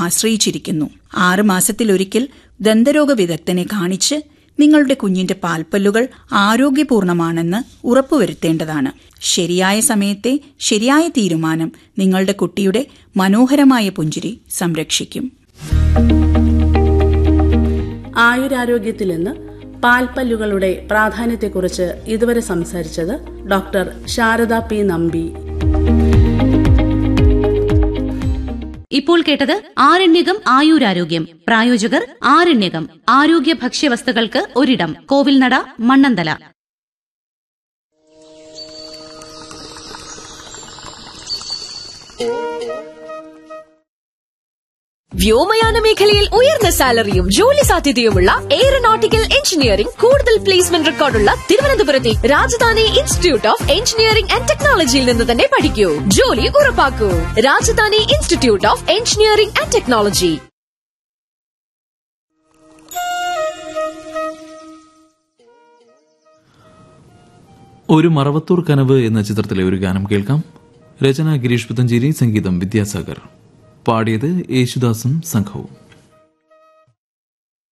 ആശ്രയിച്ചിരിക്കുന്നു ആറ് മാസത്തിലൊരിക്കൽ ദന്തരോഗ വിദഗ്ധനെ കാണിച്ച് നിങ്ങളുടെ കുഞ്ഞിന്റെ പാൽപ്പല്ലുകൾ ആരോഗ്യപൂർണമാണെന്ന് ഉറപ്പുവരുത്തേണ്ടതാണ് ശരിയായ സമയത്തെ ശരിയായ തീരുമാനം നിങ്ങളുടെ കുട്ടിയുടെ മനോഹരമായ പുഞ്ചിരി സംരക്ഷിക്കും ആയുരാരോഗ്യത്തിൽ നിന്ന് പാൽപ്പല്ലുകളുടെ പ്രാധാന്യത്തെക്കുറിച്ച് ഇതുവരെ സംസാരിച്ചത് ഡോക്ടർ ശാരദ പി നമ്പി ഇപ്പോൾ കേട്ടത് ആരണ്യകം ആയുരാരോഗ്യം പ്രായോജകർ ആരണ്യകം ആരോഗ്യ ഭക്ഷ്യവസ്തുക്കൾക്ക് ഒരിടം കോവിൽനട മണ്ണന്തല വ്യോമയാന മേഖലയിൽ ഉയർന്ന സാലറിയും ജോലി സാധ്യതയുമുള്ള എയറോനോട്ടിക്കൽ എഞ്ചിനീയറിംഗ് കൂടുതൽ പ്ലേസ്മെന്റ് റെക്കോർഡുള്ള തിരുവനന്തപുരത്തെ Rajadhani institute of engineering and ടെക്നോളജിയിൽ നിന്ന് തന്നെ പഠിക്കൂ ജോലി ഉറപ്പാക്കൂ Rajadhani institute of engineering and technology ഒരു മറവത്തൂർ കനവ് എന്ന ചിത്രത്തിലെ ഒരു ഗാനം കേൾക്കാം രചന ഗിരീഷ് പുത്തഞ്ചേരി സംഗീതം വിദ്യാസാഗർ പാടിയത് യേശുദാസും സംഘവും